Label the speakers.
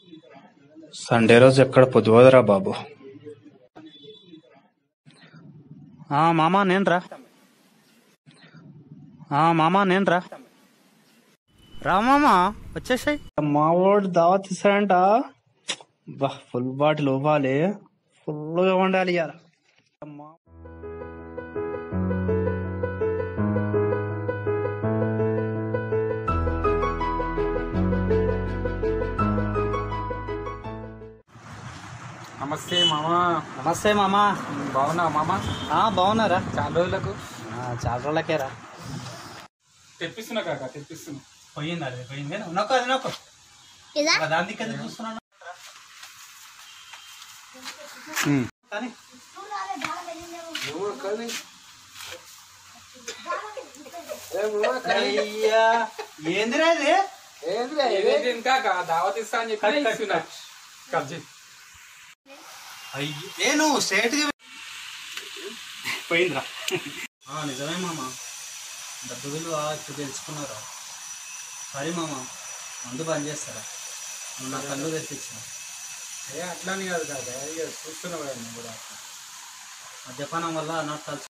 Speaker 1: Sunday రోజు ఎక్కడ పొద్దుపోదురా బాబు
Speaker 2: ఆ మామా నేను రా ఆ మామా నేను రా రా మామా వచ్చేసాయి
Speaker 1: మా వాడు దావత్ ఇస్తాడంట బా ఫుల్ బాటిల్ ఇవ్వాలి ఫుల్గా వండాలి ఇవాళ
Speaker 3: నమస్తే మామా
Speaker 2: నమస్తే మామా
Speaker 3: బాగున్నావా మామా
Speaker 2: ఆ బాగున్నారా
Speaker 3: చాలా రోజులకు
Speaker 2: ఆ, చాలా రోజులకే రా
Speaker 3: తెప్పిస్తున్నా కాక తెప్పిస్తున్నా
Speaker 2: పోయింది అది పోయింది నొక్క అది నొక్క దాని దిక్కు చూస్తున్నాను కానీ అయ్యా ఏందిరా ఇది
Speaker 3: ఏదైతే ఇంకా కా- దావత్ ఇస్తా అని చెప్పి
Speaker 2: కట్, కట్,
Speaker 3: ఇస్తున్నా కట్ చేయి.
Speaker 2: అయ్యి నేను స్ట్రేట్ గా పోయిందిరా ఆ, నిజమే మామ డబ్బు విలువ ఇప్పుడు తెలుసుకున్నారా సరే మామ మందు బంద్ చేస్తారా నువ్వు నా కళ్ళు తెప్పించిన
Speaker 3: ఏ అట్లాని కాదు కాక ఇక చూస్తున్నావు కదా నువ్వు కూడా
Speaker 2: మద్యపానం వల్ల నాకు తలుచు